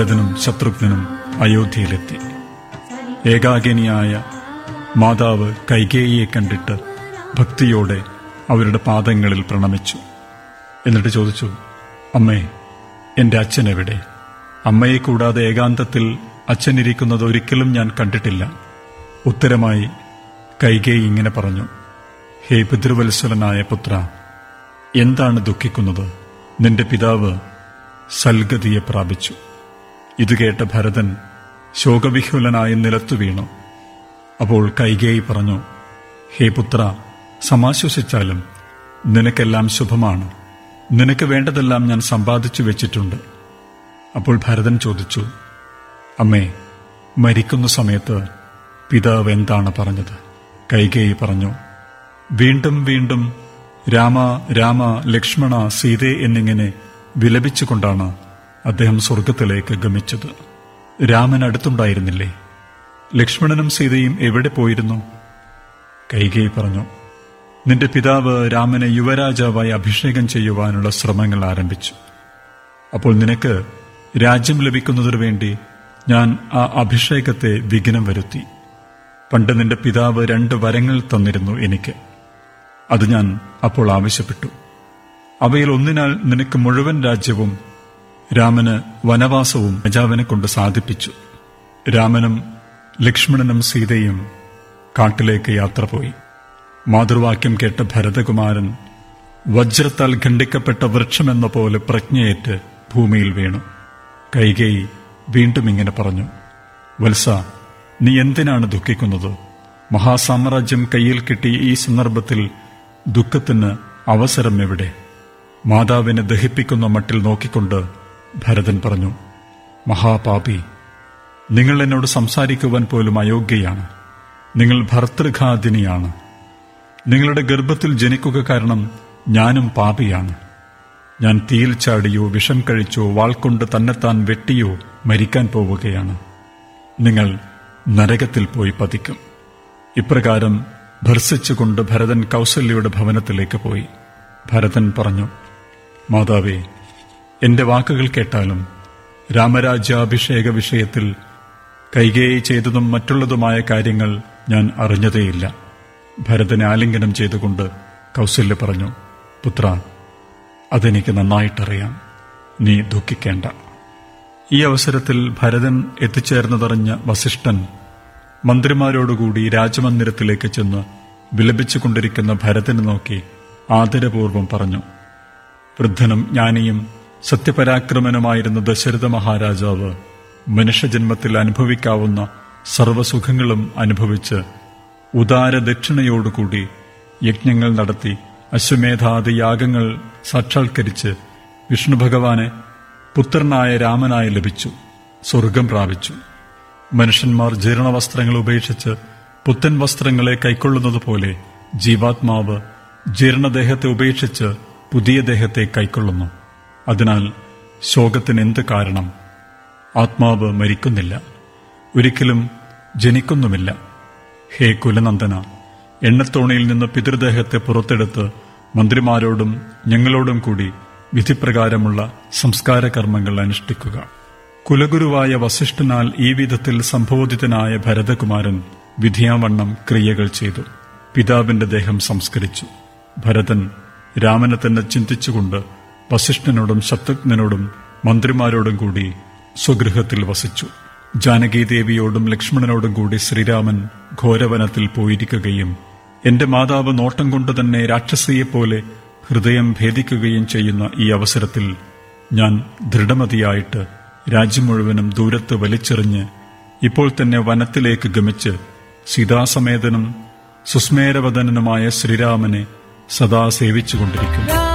ഭരതനും ശത്രുഘ്നും അയോധ്യയിലെത്തി ഏകാകിനിയായ മാതാവ് കൈകേയിയെ കണ്ടിട്ട് ഭക്തിയോടെ അവരുടെ പാദങ്ങളിൽ പ്രണമിച്ചു എന്നിട്ട് ചോദിച്ചു അമ്മേ എന്റെ അച്ഛൻ എവിടെ അമ്മയെ കൂടാതെ ഏകാന്തത്തിൽ അച്ഛനിരിക്കുന്നത് ഒരിക്കലും ഞാൻ കണ്ടിട്ടില്ല ഉത്തരമായി കൈകേയി ഇങ്ങനെ പറഞ്ഞു ഹേ പിതൃവത്സലനായ പുത്ര എന്താണ് ദുഃഖിക്കുന്നത് നിന്റെ പിതാവ് സൽഗതിയെ പ്രാപിച്ചു ഇത് കേട്ട ഭരതൻ ശോകവിഹുലനായി നിലത്തു വീണു അപ്പോൾ കൈകേയി പറഞ്ഞു ഹേ പുത്ര സമാശ്വസിച്ചാലും നിനക്കെല്ലാം ശുഭമാണ് നിനക്ക് വേണ്ടതെല്ലാം ഞാൻ സമ്പാദിച്ചു വെച്ചിട്ടുണ്ട് അപ്പോൾ ഭരതൻ ചോദിച്ചു അമ്മേ മരിക്കുന്ന സമയത്ത് പിതാവ് എന്താണ് പറഞ്ഞത് കൈകേയി പറഞ്ഞു വീണ്ടും വീണ്ടും രാമ രാമ ലക്ഷ്മണ സീതേ എന്നിങ്ങനെ വിലപിച്ചുകൊണ്ടാണ് അദ്ദേഹം സ്വർഗത്തിലേക്ക് ഗമിച്ചത് രാമൻ അടുത്തുണ്ടായിരുന്നില്ലേ ലക്ഷ്മണനും സീതയും എവിടെ പോയിരുന്നു കൈകേയി പറഞ്ഞു നിന്റെ പിതാവ് രാമനെ യുവരാജാവായി അഭിഷേകം ചെയ്യുവാനുള്ള ശ്രമങ്ങൾ ആരംഭിച്ചു അപ്പോൾ നിനക്ക് രാജ്യം ലഭിക്കുന്നതിനു വേണ്ടി ഞാൻ ആ അഭിഷേകത്തെ വിഘ്നം വരുത്തി പണ്ട് നിന്റെ പിതാവ് രണ്ട് വരങ്ങൾ തന്നിരുന്നു എനിക്ക് അത് ഞാൻ അപ്പോൾ ആവശ്യപ്പെട്ടു അവയിൽ ഒന്നിനാൽ നിനക്ക് മുഴുവൻ രാജ്യവും രാമന് വനവാസവും രാജാവിനെ കൊണ്ട് സാധിപ്പിച്ചു രാമനും ലക്ഷ്മണനും സീതയും കാട്ടിലേക്ക് യാത്ര പോയി മാതൃവാക്യം കേട്ട ഭരതകുമാരൻ വജ്രത്താൽ ഖണ്ഡിക്കപ്പെട്ട വൃക്ഷമെന്ന പോലെ പ്രജ്ഞയേറ്റ് ഭൂമിയിൽ വീണു കൈകേയി വീണ്ടും ഇങ്ങനെ പറഞ്ഞു വത്സ നീ എന്തിനാണ് ദുഃഖിക്കുന്നത് മഹാസാമ്രാജ്യം കയ്യിൽ കിട്ടിയ ഈ സന്ദർഭത്തിൽ ദുഃഖത്തിന് അവസരം എവിടെ മാതാവിനെ ദഹിപ്പിക്കുന്ന മട്ടിൽ നോക്കിക്കൊണ്ട് ഭരതൻ പറഞ്ഞു മഹാപാപി നിങ്ങൾ എന്നോട് സംസാരിക്കുവാൻ പോലും അയോഗ്യയാണ് നിങ്ങൾ ഭർതൃഘാതിനിയാണ് നിങ്ങളുടെ ഗർഭത്തിൽ ജനിക്കുക കാരണം ഞാനും പാപിയാണ് ഞാൻ തീയിൽ ചാടിയോ വിഷം കഴിച്ചോ വാൾ കൊണ്ട് തന്നെത്താൻ വെട്ടിയോ മരിക്കാൻ പോവുകയാണ് നിങ്ങൾ നരകത്തിൽ പോയി പതിക്കും ഇപ്രകാരം ഭർസിച്ചുകൊണ്ട് ഭരതൻ കൗസല്യയുടെ ഭവനത്തിലേക്ക് പോയി ഭരതൻ പറഞ്ഞു മാതാവേ എന്റെ വാക്കുകൾ കേട്ടാലും രാമരാജ്യാഭിഷേക വിഷയത്തിൽ കൈകേയി ചെയ്തതും മറ്റുള്ളതുമായ കാര്യങ്ങൾ ഞാൻ അറിഞ്ഞതേയില്ല ഭരതനെ ആലിംഗനം ചെയ്തുകൊണ്ട് കൗസല്യ പറഞ്ഞു പുത്ര അതെനിക്ക് നന്നായിട്ടറിയാം നീ ദുഃഖിക്കേണ്ട ഈ അവസരത്തിൽ ഭരതൻ എത്തിച്ചേർന്നതറിഞ്ഞ വസിഷ്ഠൻ മന്ത്രിമാരോടുകൂടി രാജമന്ദിരത്തിലേക്ക് ചെന്ന് വിലപിച്ചുകൊണ്ടിരിക്കുന്ന ഭരതനെ നോക്കി ആദരപൂർവം പറഞ്ഞു വൃദ്ധനും ജ്ഞാനിയും സത്യപരാക്രമനുമായിരുന്ന ദശരഥ മഹാരാജാവ് മനുഷ്യജന്മത്തിൽ അനുഭവിക്കാവുന്ന സർവസുഖങ്ങളും അനുഭവിച്ച് ഉദാര ദക്ഷിണയോടുകൂടി യജ്ഞങ്ങൾ നടത്തി അശ്വമേധാദി യാഗങ്ങൾ സാക്ഷാത്കരിച്ച് വിഷ്ണു ഭഗവാനെ പുത്രനായ രാമനായി ലഭിച്ചു സ്വർഗം പ്രാപിച്ചു മനുഷ്യന്മാർ ജീർണവസ്ത്രങ്ങൾ ഉപേക്ഷിച്ച് പുത്തൻ വസ്ത്രങ്ങളെ കൈക്കൊള്ളുന്നത് പോലെ ജീവാത്മാവ് ജീർണദേഹത്തെ ഉപേക്ഷിച്ച് പുതിയ ദേഹത്തെ കൈക്കൊള്ളുന്നു അതിനാൽ ശോകത്തിന് എന്ത് കാരണം ആത്മാവ് മരിക്കുന്നില്ല ഒരിക്കലും ജനിക്കുന്നുമില്ല ഹേ കുലനന്ദന എണ്ണത്തോണിയിൽ നിന്ന് പിതൃദേഹത്തെ പുറത്തെടുത്ത് മന്ത്രിമാരോടും ഞങ്ങളോടും കൂടി വിധിപ്രകാരമുള്ള സംസ്കാര കർമ്മങ്ങൾ അനുഷ്ഠിക്കുക കുലഗുരുവായ വസിഷ്ഠനാൽ ഈ വിധത്തിൽ സംബോധിതനായ ഭരതകുമാരൻ വിധിയാവണ്ണം ക്രിയകൾ ചെയ്തു പിതാവിന്റെ ദേഹം സംസ്കരിച്ചു ഭരതൻ രാമനെ തന്നെ ചിന്തിച്ചുകൊണ്ട് വസിഷ്ഠനോടും ശത്രുഘ്നനോടും മന്ത്രിമാരോടും കൂടി സ്വഗൃഹത്തിൽ വസിച്ചു ജാനകീദേവിയോടും ലക്ഷ്മണനോടും കൂടി ശ്രീരാമൻ ഘോരവനത്തിൽ പോയിരിക്കുകയും എന്റെ മാതാവ് നോട്ടം കൊണ്ട് തന്നെ രാക്ഷസിയെപ്പോലെ ഹൃദയം ഭേദിക്കുകയും ചെയ്യുന്ന ഈ അവസരത്തിൽ ഞാൻ ദൃഢമതിയായിട്ട് രാജ്യം മുഴുവനും ദൂരത്ത് വലിച്ചെറിഞ്ഞ് ഇപ്പോൾ തന്നെ വനത്തിലേക്ക് ഗമിച്ച് സീതാസമേതനും സുസ്മേരവദനനുമായ ശ്രീരാമനെ സദാ സേവിച്ചുകൊണ്ടിരിക്കുന്നു